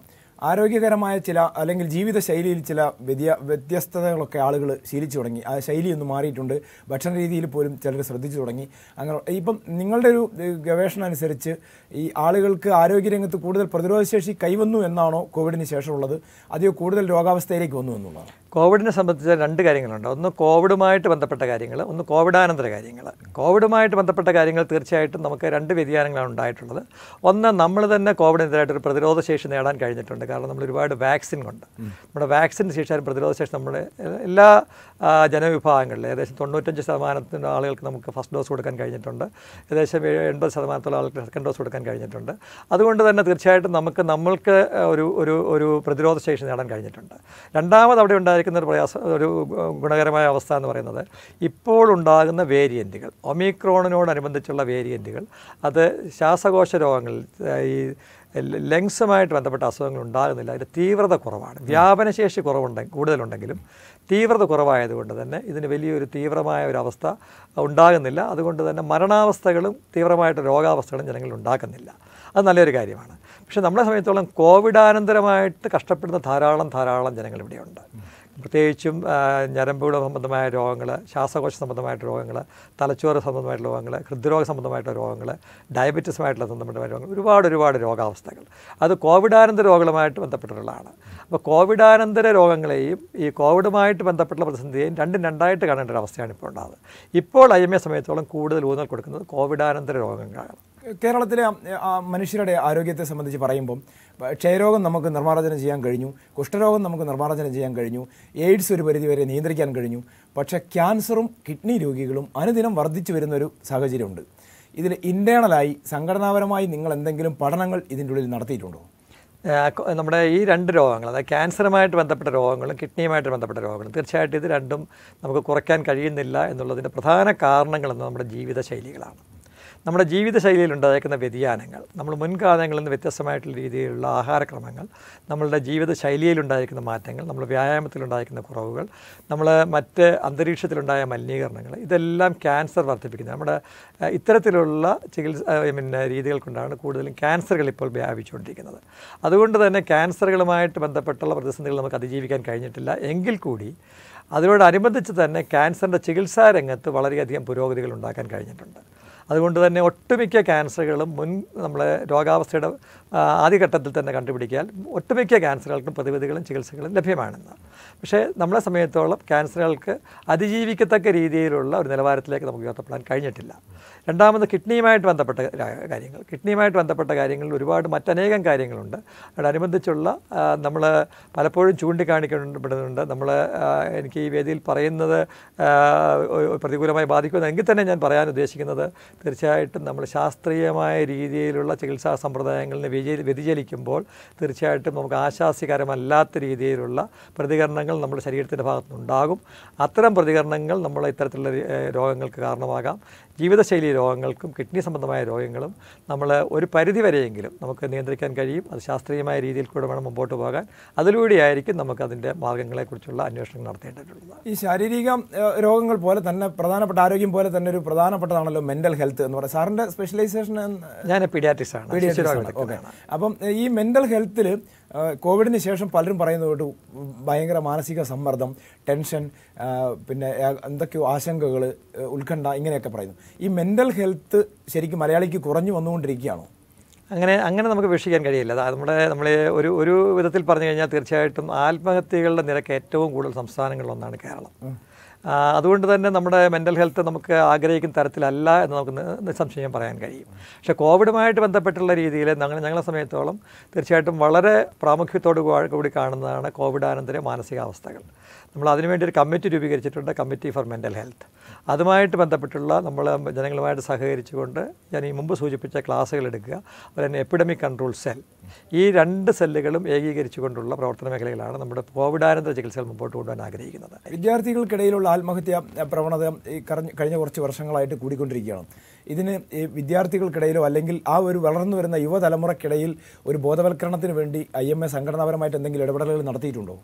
ആരോഗ്യകരമായ ചില അല്ലെങ്കിൽ ജീവിത ശൈലിയിൽ ചില വ്യത്യ വ്യത്യസ്തതകളൊക്കെ ആളുകൾ ശീലിച്ചു തുടങ്ങി ആ ശൈലി ഒന്ന് മാറിയിട്ടുണ്ട് ഭക്ഷണ രീതിയിൽ പോലും ചിലർ ശ്രദ്ധിച്ചു തുടങ്ങി അങ്ങനെ ഇപ്പം നിങ്ങളുടെ ഒരു ഏഹ്, ഗവേഷണം അനുസരിച്ച് ഈ ആളുകൾക്ക് ആരോഗ്യരംഗത്ത് കൂടുതൽ പ്രതിരോധശേഷി കൈവന്നു എന്നാണോ കോവിഡിന് ശേഷമുള്ളത് അതെയോ കൂടുതൽ രോഗാവസ്ഥയിലേക്ക് വന്നു എന്നുള്ളതാണ് കോവിഡിനെ സംബന്ധിച്ച രണ്ട് കാര്യങ്ങളുണ്ട് ഒന്ന് കോവിഡുമായിട്ട് ബന്ധപ്പെട്ട കാര്യങ്ങൾ ഒന്ന് കോവിഡാനന്തര കാര്യങ്ങൾ കോവിഡുമായിട്ട് ബന്ധപ്പെട്ട കാര്യങ്ങൾ തീർച്ചയായിട്ടും നമുക്ക് രണ്ട് വ്യതിയാനങ്ങളാണ് ഉണ്ടായിട്ടുള്ളത് ഒന്ന് നമ്മൾ തന്നെ കോവിഡിനെതിരായിട്ട് ഒരു പ്രതിരോധ ശേഷി നേടാൻ കഴിഞ്ഞിട്ടുണ്ട് കാരണം നമ്മൾ ഒരുപാട് വാക്സിൻ കൊണ്ട് നമ്മുടെ വാക്സിൻ ശേഷം പ്രതിരോധ ശേഷി നമ്മുടെ എല്ലാ ആ, ജനവിഭാഗങ്ങളിലും ഏകദേശം തൊണ്ണൂറ്റഞ്ച് ശതമാനത്തിന് ആളുകൾക്ക് നമുക്ക് ഫസ്റ്റ് ഡോസ് കൊടുക്കാൻ കഴിഞ്ഞിട്ടുണ്ട് ഏകദേശം ഏഴ് എൺപത് ശതമാനത്തോളം ആൾക്ക് സെക്കൻഡ് ഡോസ് കൊടുക്കാൻ കഴിഞ്ഞിട്ടുണ്ട് അതുകൊണ്ട് തന്നെ തീർച്ചയായിട്ടും നമുക്ക് നമ്മൾക്ക് ഒരു ഒരു ഒരു പ്രതിരോധ ശേഷി നേടാൻ കഴിഞ്ഞിട്ടുണ്ട് രണ്ടാമത് അവിടെ ഉണ്ടായിരിക്കുന്ന ഒരു പ്രയാസം ഒരു ഗുണകരമായ അവസ്ഥ എന്ന് പറയുന്നത് ഇപ്പോൾ ഉണ്ടാകുന്ന വേരിയൻറ്റുകൾ ഒമിക്രോണിനോടനുബന്ധിച്ചുള്ള വേരിയൻറ്റുകൾ അത് ശ്വാസകോശ രോഗങ്ങളിൽ ഏഹ്, ഈ ലങ്സുമായിട്ട് ബന്ധപ്പെട്ട അസുഖങ്ങൾ ഉണ്ടാകുന്നില്ല അതിൻ്റെ തീവ്രത കുറവാണ് വ്യാപനശേഷി കുറവുണ്ടെങ്കിൽ കൂടുതലുണ്ടെങ്കിലും തീവ്രത കുറവായതുകൊണ്ട് തന്നെ ഇതിന് വലിയൊരു തീവ്രമായ ഒരു അവസ്ഥ ഉണ്ടാകുന്നില്ല അതുകൊണ്ട് തന്നെ മരണാവസ്ഥകളും തീവ്രമായിട്ട് രോഗാവസ്ഥകളും ജനങ്ങളിൽ ഉണ്ടാക്കുന്നില്ല അത് നല്ലൊരു കാര്യമാണ് പക്ഷേ നമ്മളെ സംബന്ധിച്ചോളം കോവിഡാനന്തരമായിട്ട് കഷ്ടപ്പെടുന്ന ധാരാളം ധാരാളം ജനങ്ങൾ ഇവിടെയുണ്ട് പ്രത്യേകിച്ചും ആ, ഞരമ്പുകൾ സംബന്ധമായ രോഗങ്ങൾ ശ്വാസകോശ സംബന്ധമായിട്ട് രോഗങ്ങൾ തലച്ചോറ് സംബന്ധമായിട്ടുള്ള രോഗങ്ങൾ ഹൃദ്രോഗ സംബന്ധമായിട്ടുള്ള രോഗങ്ങൾ ഡയബറ്റീസുമായിട്ടുള്ള സംബന്ധമായ രോഗങ്ങൾ ഒരുപാട് ഒരുപാട് രോഗാവസ്ഥകൾ അത് കോവിഡാനന്തര രോഗങ്ങളുമായിട്ട് ബന്ധപ്പെട്ടിട്ടുള്ളതാണ് അപ്പോൾ കോവിഡാനന്തര രോഗങ്ങളെയും ഈ കോവിഡുമായിട്ട് ബന്ധപ്പെട്ടുള്ള പ്രതിസന്ധിയെയും രണ്ടും രണ്ടായിട്ട് കാണേണ്ട ഒരു അവസ്ഥയാണ് ഇപ്പോൾ ഉണ്ടാകുന്നത് ഇപ്പോൾ ഐ എം എ സമയത്തോളം കൂടുതൽ ഊന്നൽ കൊടുക്കുന്നത് കോവിഡാനന്തര രോഗങ്ങളാണ് കേരളത്തിലെ ആ, മനുഷ്യരുടെ ആരോഗ്യത്തെ സംബന്ധിച്ച് പറയുമ്പം ക്ഷയരോഗം നമുക്ക് നിർമ്മാർജ്ജനം ചെയ്യാൻ കഴിഞ്ഞു കുഷ്ഠരോഗം നമുക്ക് നിർമ്മാർജ്ജനം ചെയ്യാൻ കഴിഞ്ഞു എയ്ഡ്സ് ഒരു പരിധിവരെ നിയന്ത്രിക്കാൻ കഴിഞ്ഞു പക്ഷേ ക്യാൻസറും കിഡ്നി രോഗികളും അനുദിനം വർദ്ധിച്ചു വരുന്ന ഒരു സാഹചര്യമുണ്ട് ഇതിൽ ഇൻറ്റേണലായി സംഘടനാപരമായി നിങ്ങൾ എന്തെങ്കിലും പഠനങ്ങൾ ഇതിൻ്റെ ഉള്ളിൽ നടത്തിയിട്ടുണ്ടോ ആ, കൊ- നമ്മുടെ ഈ രണ്ട് രോഗങ്ങൾ അതായത് ക്യാൻസറുമായിട്ട് ബന്ധപ്പെട്ട രോഗങ്ങളും കിഡ്നിയുമായിട്ട് ബന്ധപ്പെട്ട രോഗങ്ങളും തീർച്ചയായിട്ടും ഇത് രണ്ടും നമുക്ക് കുറയ്ക്കാൻ കഴിയുന്നില്ല എന്നുള്ളതിൻ്റെ പ്രധാന കാരണങ്ങളെന്ന് നമ്മുടെ ജീവിതശൈലികളാണ് നമ്മുടെ ജീവിതശൈലിയിൽ ഉണ്ടായേക്കുന്ന വ്യതിയാനങ്ങൾ നമ്മൾ മുൻകാലങ്ങളിൽ നിന്ന് വ്യത്യസ്തമായിട്ടുള്ള രീതിയിലുള്ള ആഹാരക്രമങ്ങൾ നമ്മളുടെ ജീവിതശൈലിയിൽ ഉണ്ടായിരിക്കുന്ന മാറ്റങ്ങൾ നമ്മൾ വ്യായാമത്തിലുണ്ടായിരിക്കുന്ന കുറവുകൾ നമ്മൾ മറ്റ് അന്തരീക്ഷത്തിലുണ്ടായ മലിനീകരണങ്ങൾ ഇതെല്ലാം ക്യാൻസർ വർദ്ധിപ്പിക്കുന്നത് നമ്മുടെ ആ, ഇത്തരത്തിലുള്ള ചികിത്സ ഐ മീൻ രീതികൾ കൊണ്ടാണ് കൂടുതലും ക്യാൻസറുകൾ ഇപ്പോൾ വ്യാപിച്ചുകൊണ്ടിരിക്കുന്നത് അതുകൊണ്ട് തന്നെ ക്യാൻസറുകളുമായിട്ട് ബന്ധപ്പെട്ടുള്ള പ്രതിസന്ധികൾ നമുക്ക് അതിജീവിക്കാൻ കഴിഞ്ഞിട്ടില്ല എങ്കിൽ കൂടി അതിനോടനുബന്ധിച്ച് തന്നെ ക്യാൻസറിൻ്റെ ചികിത്സാ രംഗത്ത് വളരെയധികം പുരോഗതികൾ ഉണ്ടാക്കാൻ കഴിഞ്ഞിട്ടുണ്ട് അതുകൊണ്ട് തന്നെ ഒട്ടുമിക്ക ക്യാൻസറുകളും മുൻ നമ്മളെ രോഗാവസ്ഥയുടെ ആ, ആദ്യഘട്ടത്തിൽ തന്നെ കണ്ടുപിടിക്കാൻ ഒട്ടുമിക്ക ക്യാൻസറുകൾക്കും പ്രതിവിധികളും ചികിത്സകളും ലഭ്യമാണെന്ന് പക്ഷേ നമ്മളെ സമയത്തോളം ക്യാൻസറുകൾക്ക് അതിജീവിക്കത്തക്ക രീതിയിലുള്ള ഒരു നിലവാരത്തിലേക്ക് നമുക്ക് ഉയർത്തപ്പെടാൻ കഴിഞ്ഞിട്ടില്ല രണ്ടാമത് കിഡ്നിയുമായിട്ട് ബന്ധപ്പെട്ട രാ- കാര്യങ്ങൾ കിഡ്നിയുമായിട്ട് ബന്ധപ്പെട്ട കാര്യങ്ങളിൽ ഒരുപാട് മറ്റനേകം കാര്യങ്ങളുണ്ട് അതനുബന്ധിച്ചുള്ള നമ്മൾ പലപ്പോഴും ചൂണ്ടിക്കാണിക്കപ്പെടുന്നുണ്ട് നമ്മൾ എനിക്ക് ഈ വേദിയിൽ പറയുന്നത് ആ, ഒ- പ്രതികൂലമായി ബാധിക്കുമെന്ന് എങ്കിൽ തന്നെ ഞാൻ പറയാൻ ഉദ്ദേശിക്കുന്നത് തീർച്ചയായിട്ടും നമ്മൾ ശാസ്ത്രീയമായ രീതിയിലുള്ള ചികിത്സാ സമ്പ്രദായങ്ങളിൽ വ്യതിചലി- വ്യതിചലിക്കുമ്പോൾ തീർച്ചയായിട്ടും നമുക്ക് ആശാസ്യകരമല്ലാത്ത രീതിയിലുള്ള പ്രതികരണങ്ങൾ നമ്മുടെ ശരീരത്തിൻ്റെ ഭാഗത്തുനിന്നുണ്ടാകും അത്തരം പ്രതികരണങ്ങൾ നമ്മൾ ഇത്തരത്തിലുള്ള ഏഹ്, രോഗങ്ങൾക്ക് കാരണമാകാം ജീവിതശൈലി രോഗങ്ങൾക്കും കിഡ്നി സംബന്ധമായ രോഗങ്ങളും നമ്മൾ ഒരു പരിധി വരെയെങ്കിലും നമുക്ക് നിയന്ത്രിക്കാൻ കഴിയും അത് ശാസ്ത്രീയമായ രീതിയിൽ കൂടെ വേണം മുമ്പോട്ട് പോകാൻ അതിലൂടെയായിരിക്കും നമുക്ക് അതിൻ്റെ മാർഗ്ഗങ്ങളെക്കുറിച്ചുള്ള അന്വേഷണം നടത്തേണ്ടതുള്ളത് ഈ ശാരീരിക ഏഹ്, രോഗങ്ങൾ പോലെ തന്നെ പ്രധാനപ്പെട്ട ആരോഗ്യം പോലെ തന്നെ ഒരു പ്രധാനപ്പെട്ടതാണല്ലോ മെന്റൽ ഹെൽത്ത് എന്ന് പറയുന്നത് സാറിന്റെ സ്പെഷ്യലൈസേഷൻ ഞാൻ പീഡിയാട്രിക്സ് ആണ് ശിശുരോഗ ഓക്കെ വിദഗ്ധനാണ്. അപ്പം ഏഹ്, ഈ മെന്റൽ ഹെൽത്തിൽ കോവിഡിന് ശേഷം പലരും പറയുന്നത് കേട്ടു ഭയങ്കര മാനസിക സമ്മർദ്ദം ടെൻഷൻ ആ, പിന്നെ ആ, എന്തൊക്കെയോ ആശങ്കകൾ ഉത്കണ്ഠ ഇങ്ങനെയൊക്കെ പറയുന്നു ഈ മെന്റൽ ഹെൽത്ത് ശരിക്കും മലയാളിക്ക് കുറഞ്ഞു വന്നുകൊണ്ടിരിക്കുകയാണോ അങ്ങനെ അങ്ങനെ നമുക്ക് വീക്ഷിക്കാൻ കഴിയില്ല അത് നമ്മുടെ നമ്മൾ ഒരു ഒരു വിധത്തിൽ പറഞ്ഞു കഴിഞ്ഞാൽ തീർച്ചയായിട്ടും ആത്മഹത്യകളുടെ നിരക്ക് ഏറ്റവും കൂടുതൽ സംസ്ഥാനങ്ങളിലൊന്നാണ് കേരളം ആ, അതുകൊണ്ട് തന്നെ നമ്മുടെ മെൻ്റൽ ഹെൽത്ത് നമുക്ക് ആഗ്രഹിക്കുന്ന തരത്തിലല്ല എന്ന് നമുക്ക് നി- നിസ്സംശയം പറയാൻ കഴിയും പക്ഷേ കോവിഡുമായിട്ട് ബന്ധപ്പെട്ടുള്ള രീതിയിൽ ഞങ്ങൾ ഞങ്ങളെ സമയത്തോളം തീർച്ചയായിട്ടും വളരെ പ്രാമുഖ്യത്തോടു കൂടി- കൂടി കാണുന്നതാണ് കോവിഡാനന്തര മാനസികാവസ്ഥകൾ നമ്മൾ അതിനുവേണ്ടി ഒരു കമ്മിറ്റി രൂപീകരിച്ചിട്ടുണ്ട് കമ്മിറ്റി ഫോർ മെൻ്റൽ ഹെൽത്ത് അതുമായിട്ട് ബന്ധപ്പെട്ടുള്ള നമ്മൾ ജനങ്ങളുമായിട്ട് സഹകരിച്ചുകൊണ്ട് ഞാൻ ഈ മുമ്പ് സൂചിപ്പിച്ച ക്ലാസ്സുകൾ എടുക്കുക അതുപോലെ തന്നെ എപ്പിഡമിക് കൺട്രോൾ സെൽ ഈ രണ്ട് സെല്ലുകളും ഏകീകരിച്ചുകൊണ്ടുള്ള പ്രവർത്തന മേഖലകളാണ് നമ്മുടെ കോവിഡാനന്തര ചികിത്സകൾ മുമ്പോട്ട് കൊണ്ടുപോകാൻ ആഗ്രഹിക്കുന്നത് വിദ്യാർത്ഥികൾക്കിടയിലുള്ള ആത്മഹത്യ അഹ്, പ്രവണത ഈ കറഞ്ഞ- കഴിഞ്ഞ കുറച്ച് വർഷങ്ങളായിട്ട് കൂടിക്കൊണ്ടിരിക്കുകയാണ് ഇതിന് ഈ വിദ്യാർത്ഥികൾക്കിടയിലോ അല്ലെങ്കിൽ ആ ഒരു വളർന്നു വരുന്ന യുവതലമുറയ്ക്കിടയിൽ ഒരു ബോധവൽക്കരണത്തിന് വേണ്ടി ഐ എം എ സംഘടനാപരമായിട്ട് എന്തെങ്കിലും ഇടപെടലുകൾ നടത്തിയിട്ടുണ്ടോ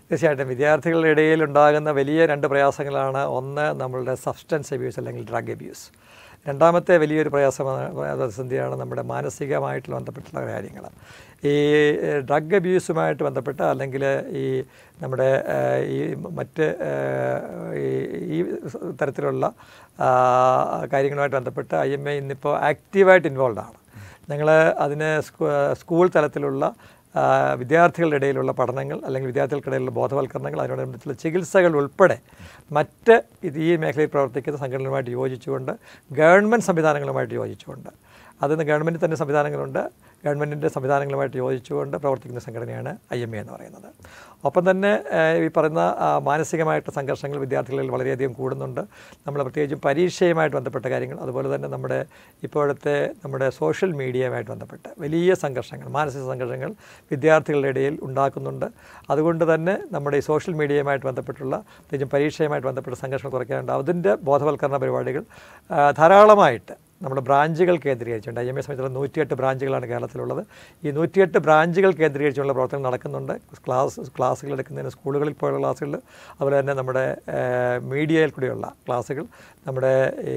തീർച്ചയായിട്ടും വിദ്യാർത്ഥികളുടെ ഇടയിൽ ഉണ്ടാകുന്ന വലിയ രണ്ട് പ്രയാസങ്ങളാണ് ഒന്ന് നമ്മളുടെ സബ്സ്റ്റൻസ് അബ്യൂസ് അല്ലെങ്കിൽ ഡ്രഗ് അബ്യൂസ് രണ്ടാമത്തെ വലിയൊരു പ്രയാസമാണ് പ്രതിസന്ധിയാണ് നമ്മുടെ മാനസികമായിട്ടുള്ള ബന്ധപ്പെട്ടുള്ള കാര്യങ്ങൾ ഈ ഡ്രഗ് അബ്യൂസുമായിട്ട് ബന്ധപ്പെട്ട് അല്ലെങ്കിൽ ഈ നമ്മുടെ ഏഹ്, ഈ മറ്റ് ഏഹ്, ഈ- ഈ തരത്തിലുള്ള ആ, കാര്യങ്ങളുമായിട്ട് ബന്ധപ്പെട്ട് ഐ എം എ ഇന്നിപ്പോൾ ആക്റ്റീവായിട്ട് ഇൻവോൾവ് ആണ് ഞങ്ങൾ അതിന് സ്കൂ- സ്കൂൾ തലത്തിലുള്ള ആ, വിദ്യാർത്ഥികളുടെ ഇടയിലുള്ള പഠനങ്ങൾ അല്ലെങ്കിൽ വിദ്യാർത്ഥികൾക്കിടയിലുള്ള ബോധവൽക്കരണങ്ങൾ അതിനോടനുബന്ധിച്ചുള്ള ചികിത്സകൾ ഉൾപ്പെടെ മറ്റ് ഇത് ഈ മേഖലയിൽ പ്രവർത്തിക്കുന്ന സംഘടനകളുമായിട്ട് യോജിച്ചുകൊണ്ട് ഗവൺമെൻറ് സംവിധാനങ്ങളുമായിട്ട് യോജിച്ചുകൊണ്ട് അതിന് ഗവൺമെൻറ് തന്നെ സംവിധാനങ്ങളുണ്ട് ഗവൺമെൻറ്റിൻ്റെ സംവിധാനങ്ങളുമായിട്ട് യോജിച്ചുകൊണ്ട് പ്രവർത്തിക്കുന്ന സംഘടനയാണ് ഐ എം എ എന്ന് പറയുന്നത് ഒപ്പം തന്നെ ഏഹ്, ഈ പറയുന്ന ആ, മാനസികമായിട്ട് സംഘർഷങ്ങൾ വിദ്യാർത്ഥികളിൽ വളരെയധികം കൂടുന്നുണ്ട് നമ്മൾ പ്രത്യേകിച്ചും പരീക്ഷയുമായിട്ട് ബന്ധപ്പെട്ട കാര്യങ്ങൾ അതുപോലെ തന്നെ നമ്മുടെ ഇപ്പോഴത്തെ നമ്മുടെ സോഷ്യൽ മീഡിയയുമായിട്ട് ബന്ധപ്പെട്ട് വലിയ സംഘർഷങ്ങൾ മാനസിക സംഘർഷങ്ങൾ വിദ്യാർത്ഥികളുടെ ഇടയിൽ ഉണ്ടാക്കുന്നുണ്ട് അതുകൊണ്ട് തന്നെ നമ്മുടെ ഈ സോഷ്യൽ മീഡിയയുമായിട്ട് ബന്ധപ്പെട്ടുള്ള പ്രത്യേകിച്ചും പരീക്ഷയുമായിട്ട് ബന്ധപ്പെട്ട സംഘർഷങ്ങൾ കുറയ്ക്കാനുണ്ട് അതിൻ്റെ ബോധവൽക്കരണ പരിപാടികൾ ആ, ധാരാളമായിട്ട് നമ്മുടെ ബ്രാഞ്ചുകൾ കേന്ദ്രീകരിച്ചുകൊണ്ട് ഐ എം എ സംബന്ധിച്ചുള്ള നൂറ്റിയെട്ട് ബ്രാഞ്ചുകളാണ് കേരളത്തിലുള്ളത് ഈ നൂറ്റിയെട്ട് ബ്രാഞ്ചുകൾ കേന്ദ്രീകരിച്ചുള്ള പ്രവർത്തനം നടക്കുന്നുണ്ട് ക്ലാസ് ക്ലാസ്സുകൾ എടുക്കുന്നതിന് സ്കൂളുകളിൽ പോയുള്ള ക്ലാസ്സുകൾ അതുപോലെ തന്നെ നമ്മുടെ ഏഹ്, മീഡിയയിൽ കൂടിയുള്ള ക്ലാസ്സുകൾ നമ്മുടെ ഈ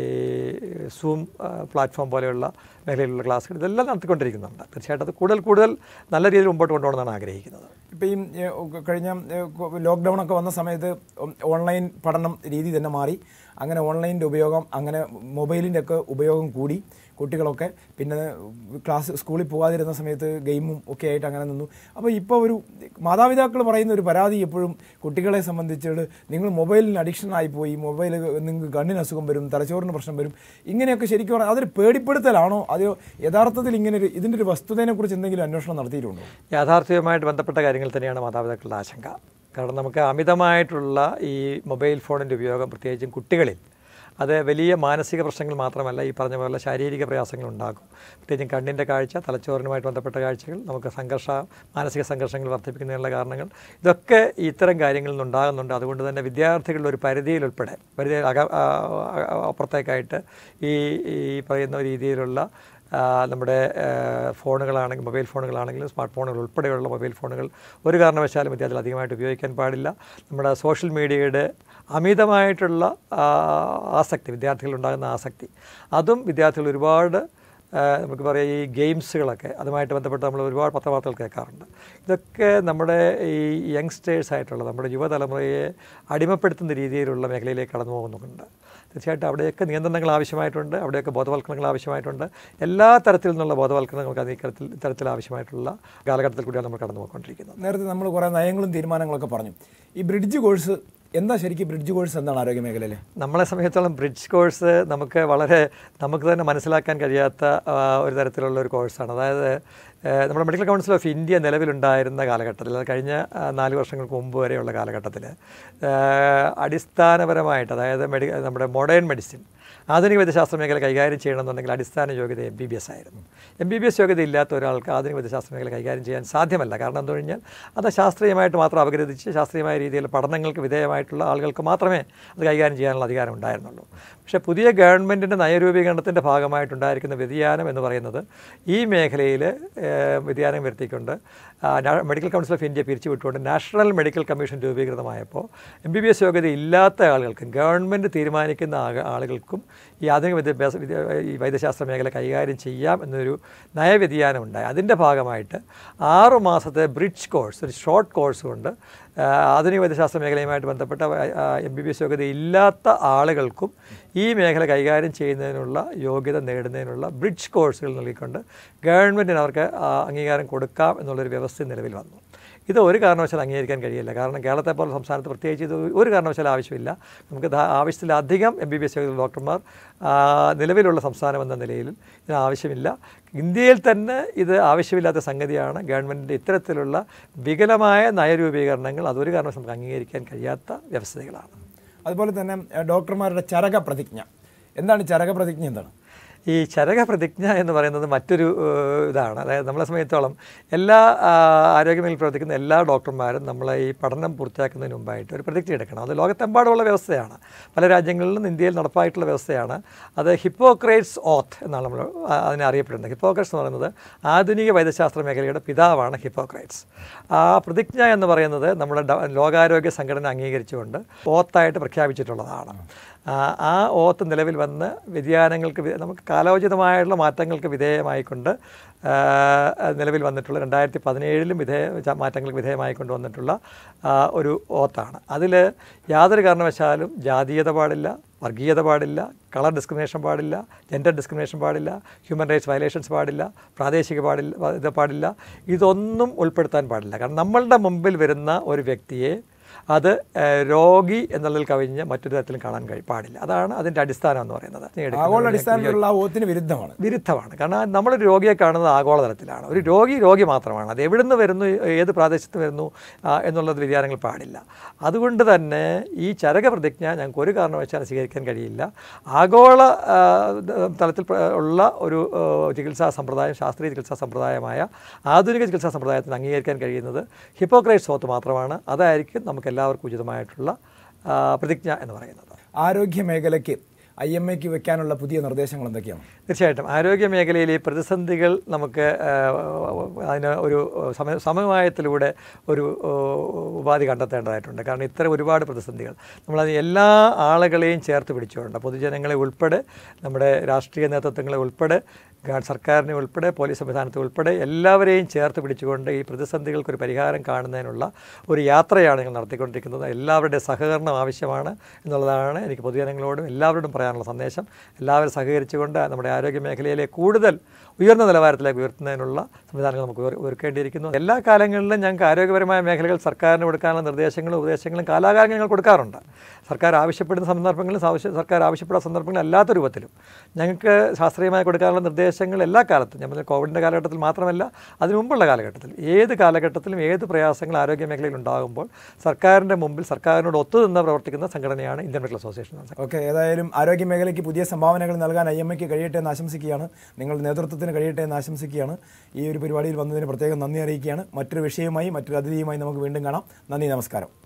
സൂം പ്ലാറ്റ്ഫോം പോലെയുള്ള മേഖലയിലുള്ള ക്ലാസ്സുകൾ ഇതെല്ലാം നടത്തിക്കൊണ്ടിരിക്കുന്നുണ്ട് തീർച്ചയായിട്ടും അത് കൂടുതൽ കൂടുതൽ നല്ല രീതിയിൽ മുമ്പോട്ട് കൊണ്ടുപോകണമെന്നാണ് ആഗ്രഹിക്കുന്നത് ഇപ്പം ഈ ഏ, ഒ- കഴിഞ്ഞ ലോക്ക്ഡൗൺ ഒക്കെ വന്ന സമയത്ത് ഉം, ഓൺലൈൻ പഠനം രീതി തന്നെ മാറി അങ്ങനെ ഓൺലൈൻ്റെ ഉപയോഗം അങ്ങനെ മൊബൈലിൻ്റെ ഒക്കെ ഉപയോഗം കൂടി കുട്ടികളൊക്കെ പിന്നെ ക്ലാസ് സ്കൂളിൽ പോകാതിരുന്ന സമയത്ത് ഗെയിമും ഒക്കെ ആയിട്ട് അങ്ങനെ നിന്നു അപ്പോൾ ഇപ്പോൾ ഒരു മാതാപിതാക്കൾ പറയുന്ന ഒരു പരാതി എപ്പോഴും കുട്ടികളെ സംബന്ധിച്ചിട്ട് നിങ്ങൾ മൊബൈലിന് അഡിക്ഷൻ ആയിപ്പോയി മൊബൈൽ നിങ്ങൾക്ക് കണ്ണിന് അസുഖം വരും തലച്ചോറിന് പ്രശ്നം വരും ഇങ്ങനെയൊക്കെ ശരിക്കും പറഞ്ഞാൽ അതൊരു പേടിപ്പെടുത്തലാണോ അതെയോ യഥാർത്ഥത്തിൽ ഇങ്ങനെ ഒരു ഇതിൻ്റെ ഒരു വസ്തുതയെക്കുറിച്ച് എന്തെങ്കിലും അന്വേഷണം നടത്തിയിട്ടുണ്ടോ യാഥാർത്ഥ്യവുമായിട്ട് ബന്ധപ്പെട്ട കാര്യങ്ങൾ തന്നെയാണ് മാതാപിതാക്കളുടെ ആശങ്ക കാരണം നമുക്ക് അമിതമായിട്ടുള്ള ഈ മൊബൈൽ ഫോണിൻ്റെ ഉപയോഗം പ്രത്യേകിച്ചും കുട്ടികളിൽ അത് വലിയ മാനസിക പ്രശ്നങ്ങൾ മാത്രമല്ല ഈ പറഞ്ഞ പോലെ ശാരീരിക പ്രയാസങ്ങൾ ഉണ്ടാക്കും പ്രത്യേകിച്ചും കണ്ണിൻ്റെ കാഴ്ച തലച്ചോറിനുമായിട്ട് ബന്ധപ്പെട്ട കാഴ്ചകൾ നമുക്ക് സംഘർഷ മാനസിക സംഘർഷങ്ങൾ വർദ്ധിപ്പിക്കുന്നതിനുള്ള കാരണങ്ങൾ ഇതൊക്കെ ഇത്തരം കാര്യങ്ങളിൽ നിന്നുണ്ടാകുന്നുണ്ട് അതുകൊണ്ട് തന്നെ വിദ്യാർത്ഥികളുടെ ഒരു പരിധിയിൽ ഉൾപ്പെടെ പരിധി അക ആ, ആ, അപ്പുറത്തേക്കായിട്ട് ഈ ഈ പറയുന്ന രീതിയിലുള്ള ആ, നമ്മുടെ ആ, ഫോണുകളാണെങ്കിൽ മൊബൈൽ ഫോണുകളാണെങ്കിലും സ്മാർട്ട് ഫോണുകൾ ഉൾപ്പെടെയുള്ള മൊബൈൽ ഫോണുകൾ ഒരു കാരണവശാലും വിദ്യാർത്ഥികൾ അധികമായിട്ട് ഉപയോഗിക്കാൻ പാടില്ല നമ്മുടെ സോഷ്യൽ മീഡിയയുടെ അമിതമായിട്ടുള്ള ആ, ആസക്തി വിദ്യാർത്ഥികളുണ്ടാകുന്ന ആസക്തി അതും വിദ്യാർത്ഥികൾ ഒരുപാട് ആ, നമുക്ക് പറയാം ഈ ഗെയിംസുകളൊക്കെ അതുമായിട്ട് ബന്ധപ്പെട്ട് നമ്മൾ ഒരുപാട് പത്രവാർത്തകൾ കേൾക്കാറുണ്ട് ഇതൊക്കെ നമ്മുടെ ഈ യങ്സ്റ്റേഴ്സ് ആയിട്ടുള്ള നമ്മുടെ യുവതലമുറയെ അടിമപ്പെടുത്തുന്ന രീതിയിലുള്ള മേഖലയിലേക്ക് കടന്നു പോകുന്നുണ്ട് തീർച്ചയായിട്ടും അവിടെയൊക്കെ നിയന്ത്രണങ്ങൾ ആവശ്യമായിട്ടുണ്ട് അവിടെയൊക്കെ ബോധവൽക്കരണങ്ങൾ ആവശ്യമായിട്ടുണ്ട് എല്ലാ തരത്തിൽ നിന്നുള്ള ബോധവൽക്കരണങ്ങൾക്ക് അത് ഇത്തരത്തിൽ ഇത്തരത്തിൽ ആവശ്യമായിട്ടുള്ള കാലഘട്ടത്തിൽ കൂടിയാണ് നമ്മൾ കടന്നു പോയിക്കൊണ്ടിരിക്കുന്നത് നേരത്തെ നമ്മൾ കുറേ നയങ്ങളും തീരുമാനങ്ങളൊക്കെ പറഞ്ഞു ഈ ബ്രിഡ്ജ് കോഴ്സ് എന്താ ശരിക്കും ബ്രിഡ്ജ് കോഴ്സ് എന്താണ് ആരോഗ്യ മേഖലയിൽ നമ്മളെ സംബന്ധിച്ചിടത്തോളം ബ്രിഡ്ജ് കോഴ്സ് നമുക്ക് വളരെ നമുക്ക് തന്നെ മനസ്സിലാക്കാൻ കഴിയാത്ത ആ, ഒരു തരത്തിലുള്ള ഒരു കോഴ്സാണ് അതായത് ഏഹ്, നമ്മുടെ മെഡിക്കൽ കൗൺസിൽ ഓഫ് ഇന്ത്യ നിലവിലുണ്ടായിരുന്ന കാലഘട്ടത്തിൽ അത് കഴിഞ്ഞ ആ, നാല് വർഷങ്ങൾക്ക് മുമ്പ് വരെയുള്ള കാലഘട്ടത്തിൽ ഏഹ്, അടിസ്ഥാനപരമായിട്ട് അതായത് മെഡി നമ്മുടെ മോഡേൺ മെഡിസിൻ ആധുനിക വൈദ്യശാസ്ത്ര മേഖല കൈകാര്യം ചെയ്യണമെന്നുണ്ടെങ്കിൽ അടിസ്ഥാന യോഗ്യത എം ബി ബി എസ് ആയിരുന്നു എം ബി ബി എസ് യോഗ്യത ഇല്ലാത്ത ഒരാൾക്ക് ആധുനിക വൈദ്യശാസ്ത്ര മേഖല കൈകാര്യം ചെയ്യാൻ സാധ്യമല്ല കാരണം എന്താ കഴിഞ്ഞാൽ അത് ശാസ്ത്രീയമായിട്ട് മാത്രം അപഗ്രഥിച്ച് ശാസ്ത്രീയമായ രീതിയിൽ പഠനങ്ങൾക്ക് വിധേയമായിട്ടുള്ള ആളുകൾക്ക് മാത്രമേ അത് കൈകാര്യം ചെയ്യാനുള്ള അധികാരം ഉണ്ടായിരുന്നുള്ളൂ പക്ഷേ പുതിയ ഗവൺമെൻറ്റിൻ്റെ നയരൂപീകരണത്തിൻ്റെ ഭാഗമായിട്ടുണ്ടായിരിക്കുന്ന വ്യതിയാനം എന്ന് പറയുന്നത് ഈ മേഖലയിൽ ഏഹ്, വ്യതിയാനം വരുത്തിക്കൊണ്ട് ആ, നാ- മെഡിക്കൽ കൗൺസിൽ ഓഫ് ഇന്ത്യ പിരിച്ചുവിട്ടുകൊണ്ട് നാഷണൽ മെഡിക്കൽ കമ്മീഷൻ രൂപീകൃതമായപ്പോൾ എം ബി ബി എസ് യോഗ്യത ഇല്ലാത്ത ആളുകൾക്കും ഗവൺമെൻറ് തീരുമാനിക്കുന്ന ആക- ആളുകൾക്കും ഈ ആധുനിക വിദ്യാഭ്യാസ വിദ്യ ഈ വൈദ്യശാസ്ത്ര മേഖല കൈകാര്യം ചെയ്യാം എന്നൊരു നയവ്യതിയാനം ഉണ്ടായി അതിൻ്റെ ഭാഗമായിട്ട് ആറു മാസത്തെ ബ്രിഡ്ജ് കോഴ്സ് ഒരു ഷോർട്ട് കോഴ്സ് കൊണ്ട് ആ, ആധുനിക വൈദ്യശാസ്ത്ര മേഖലയുമായിട്ട് ബന്ധപ്പെട്ട എം ബി ബി എസ് യോഗ്യത ഇല്ലാത്ത ആളുകൾക്കും ഈ മേഖല കൈകാര്യം ചെയ്യുന്നതിനുള്ള യോഗ്യത നേടുന്നതിനുള്ള ബ്രിഡ്ജ് കോഴ്സുകൾ നൽകിക്കൊണ്ട് ഗവൺമെൻറ്റിന് അവർക്ക് ആ, അംഗീകാരം കൊടുക്കാം എന്നുള്ളൊരു വ്യവസ്ഥ നിലവിൽ വന്നു ഇത് ഒരു കാരണവശാലും അംഗീകരിക്കാൻ കഴിയില്ല കാരണം കേരളത്തെ പോലെ സംസ്ഥാനത്ത് പ്രത്യേകിച്ച് ഇത് ഒരു കാരണവശാലും ആവശ്യമില്ല നമുക്ക് ധാ- ആവശ്യത്തിലധികം എം ബി ബി എസ് യോഗ്യത ഡോക്ടർമാർ ആ, നിലവിലുള്ള സംസ്ഥാനം എന്ന നിലയിൽ ഇതിന് ആവശ്യമില്ല ഇന്ത്യയിൽ തന്നെ ഇത് ആവശ്യമില്ലാത്ത സംഗതിയാണ് ഗവൺമെൻറ്റിൻ്റെ ഇത്തരത്തിലുള്ള വികലമായ നയരൂപീകരണങ്ങൾ അതൊരു കാരണവശാലും നമുക്ക് അംഗീകരിക്കാൻ കഴിയാത്ത വ്യവസ്ഥകളാണ് അതുപോലെ തന്നെ ഏഹ്, ഡോക്ടർമാരുടെ ചരക പ്രതിജ്ഞ എന്താണ് ചരക പ്രതിജ്ഞ എന്താണ് ഈ ചരക പ്രതിജ്ഞ എന്ന് പറയുന്നത് മറ്റൊരു ഏഹ്, ഇതാണ് അതായത് നമ്മളെ സംബന്ധിച്ചോളം എല്ലാ ആ, ആരോഗ്യമേഖലയിൽ പ്രവർത്തിക്കുന്ന എല്ലാ ഡോക്ടർമാരും നമ്മളെ ഈ പഠനം പൂർത്തിയാക്കുന്നതിന് മുമ്പായിട്ട് ഒരു പ്രതിജ്ഞ എടുക്കണം അത് ലോകത്തെമ്പാടുമുള്ള വ്യവസ്ഥയാണ് പല രാജ്യങ്ങളിലും ഇന്ത്യയിൽ നടപ്പായിട്ടുള്ള വ്യവസ്ഥയാണ് അത് ഹിപ്പോക്രേറ്റ്സ് ഓത്ത് എന്നാണ് നമ്മൾ ആ, അതിനെ അറിയപ്പെടുന്നത് ഹിപ്പോക്രേറ്റ്സ് എന്ന് പറയുന്നത് ആധുനിക വൈദ്യശാസ്ത്ര മേഖലയുടെ പിതാവാണ് ഹിപ്പോക്രേറ്റ്സ് ആ പ്രതിജ്ഞ എന്ന് പറയുന്നത് നമ്മുടെ ഡ- ലോകാരോഗ്യ സംഘടന അംഗീകരിച്ചുകൊണ്ട് ഓത്തായിട്ട് പ്രഖ്യാപിച്ചിട്ടുള്ളതാണ് ആ, ആ ഓത്ത് നിലവിൽ വന്ന് വ്യതിയാനങ്ങൾക്ക് വി- നമുക്ക് കാലോചിതമായുള്ള മാറ്റങ്ങൾക്ക് വിധേയമായിക്കൊണ്ട് ആ, നിലവിൽ വന്നിട്ടുള്ള രണ്ടായിരത്തി പതിനേഴിലും വിധേയ ച- മാറ്റങ്ങൾക്ക് വിധേയമായിക്കൊണ്ട് വന്നിട്ടുള്ള ആ, ഒരു ഓത്താണ് അതിൽ യാതൊരു കാരണവശാലും ജാതീയത പാടില്ല വർഗീയത പാടില്ല കളർ ഡിസ്ക്രിമിനേഷൻ പാടില്ല ജെൻഡർ ഡിസ്ക്രിമിനേഷൻ പാടില്ല ഹ്യൂമൻ റൈറ്റ്സ് വയലേഷൻസ് പാടില്ല പ്രാദേശിക പാടില്ല ഇത് പാടില്ല ഇതൊന്നും ഉൾപ്പെടുത്താൻ പാടില്ല കാരണം നമ്മളുടെ മുമ്പിൽ വരുന്ന ഒരു വ്യക്തിയെ അത് ഏഹ്, രോഗി എന്നുള്ളതിൽ കവിഞ്ഞ് മറ്റൊരു തരത്തിലും കാണാൻ കഴി പാടില്ല അതാണ് അതിൻ്റെ അടിസ്ഥാനം എന്ന് പറയുന്നത് ആഗോള അടിസ്ഥാനത്തിലുള്ള ആ ഓത്തിന് വിരുദ്ധമാണ് വിരുദ്ധമാണ് കാരണം നമ്മളൊരു രോഗിയെ കാണുന്നത് ആഗോളതലത്തിലാണ് ഒരു രോഗി രോഗി മാത്രമാണ് അത് എവിടുന്ന് വരുന്നു ഏത് പ്രാദേശത്ത് വരുന്നു ആ, എന്നുള്ളത് വ്യതിയാനങ്ങൾ പാടില്ല അതുകൊണ്ട് തന്നെ ഈ ചരക പ്രതിജ്ഞ ഞങ്ങൾക്ക് ഒരു കാരണവശാലും സ്വീകരിക്കാൻ കഴിയില്ല ആഗോള ആ, ദ- തലത്തിൽ പ്ര- ഉള്ള ഒരു ആ, ചികിത്സാ സമ്പ്രദായം ശാസ്ത്രീയ ചികിത്സാ സമ്പ്രദായമായ ആധുനിക ചികിത്സാ സമ്പ്രദായത്തിന് അംഗീകരിക്കാൻ കഴിയുന്നത് ഹിപ്പോക്രൈറ്റ് സോത്ത് മാത്രമാണ് അതായിരിക്കും നമുക്ക് എല്ലാവർക്കും ഉചിതമായിട്ടുള്ള ആ, പ്രതിജ്ഞ എന്ന് പറയുന്നത് ആരോഗ്യ മേഖലയ്ക്ക് ഐ എം എക്ക് വെക്കാനുള്ള പുതിയ നിർദ്ദേശങ്ങൾ എന്തൊക്കെയാണ് തീർച്ചയായിട്ടും ആരോഗ്യ മേഖലയിലെ പ്രതിസന്ധികൾ നമുക്ക് ആ, അതിന് ഒരു സമയ സമവായത്തിലൂടെ ഒരു ആ, ഉപാധി കണ്ടെത്തേണ്ടതായിട്ടുണ്ട് കാരണം ഇത്തരം ഒരുപാട് പ്രതിസന്ധികൾ നമ്മളത് എല്ലാ ആളുകളെയും ചേർത്ത് പിടിച്ചുകൊണ്ട് പൊതുജനങ്ങളെ ഉൾപ്പെടെ നമ്മുടെ രാഷ്ട്രീയ നേതൃത്വങ്ങളെ ഉൾപ്പെടെ ഗാ- സർക്കാരിനെ ഉൾപ്പെടെ പോലീസ് സംവിധാനത്തെ ഉൾപ്പെടെ എല്ലാവരെയും ചേർത്ത് പിടിച്ചുകൊണ്ട് ഈ പ്രതിസന്ധികൾക്ക് ഒരു പരിഹാരം കാണുന്നതിനുള്ള ഒരു യാത്രയാണ് ഞങ്ങൾ നടത്തിക്കൊണ്ടിരിക്കുന്നത് എല്ലാവരുടെ സഹകരണം ആവശ്യമാണ് എന്നുള്ളതാണ് എനിക്ക് പൊതുജനങ്ങളോടും എല്ലാവരോടും പറയാനുള്ള സന്ദേശം എല്ലാവരും സഹകരിച്ചുകൊണ്ട് നമ്മുടെ ആരോഗ്യ മേഖലയിലെ കൂടുതൽ ഉയർന്ന നിലവാരത്തിലേക്ക് ഉയർത്തുന്നതിനുള്ള സംവിധാനങ്ങൾ നമുക്ക് ഉയർ- ഒരുക്കേണ്ടിയിരിക്കുന്നു എല്ലാ കാലങ്ങളിലും ഞങ്ങൾക്ക് ആരോഗ്യപരമായ മേഖലകൾ സർക്കാരിന് കൊടുക്കാനുള്ള നിർദ്ദേശങ്ങളും ഉപദേശങ്ങളും കാലാകാലം ഞങ്ങൾ കൊടുക്കാറുണ്ട് സർക്കാർ ആവശ്യപ്പെടുന്ന സന്ദർഭങ്ങളിലും ആവശ്യ- സർക്കാർ ആവശ്യപ്പെടുന്ന സന്ദർഭങ്ങളിൽ അല്ലാത്ത രൂപത്തിലും ഞങ്ങൾക്ക് ശാസ്ത്രീയമായി കൊടുക്കാനുള്ള നിർദ്ദേശങ്ങൾ എല്ലാ കാലത്തും നമ്മൾ കോവിഡിൻ്റെ കാലഘട്ടത്തിൽ മാത്രമല്ല അതിനു മുമ്പുള്ള കാലഘട്ടത്തിൽ ഏത് കാലഘട്ടത്തിലും ഏത് പ്രയാസങ്ങൾ ആരോഗ്യ മേഖലയിൽ ഉണ്ടാകുമ്പോൾ സർക്കാരിൻ്റെ മുമ്പിൽ സർക്കാരിനോട് ഒത്തുനിന്ന് പ്രവർത്തിക്കുന്ന സംഘടനയാണ് ഇന്ത്യൻ മെഡിക്കൽ അസോസിയേഷൻ എന്ന സംഘടന. ഓക്കെ ഏതായാലും ആരോഗ്യ മേഖലയ്ക്ക് പുതിയ സംഭാവനകൾ നൽകാൻ ഐ എം എക്ക് കഴിയട്ടെ എന്ന് ആശംസിക്കുകയാണ് നിങ്ങളുടെ നേതൃത്വത്തിന് കഴിയട്ടെ എന്ന് ആശംസിക്കുകയാണ് ഈ ഒരു പരിപാടിയിൽ വന്നതിന് പ്രത്യേകം നന്ദി അറിയിക്കുകയാണ് മറ്റൊരു വിഷയവുമായി മറ്റൊരു അതിഥിയുമായി നമുക്ക് വീണ്ടും കാണാം നന്ദി നമസ്കാരം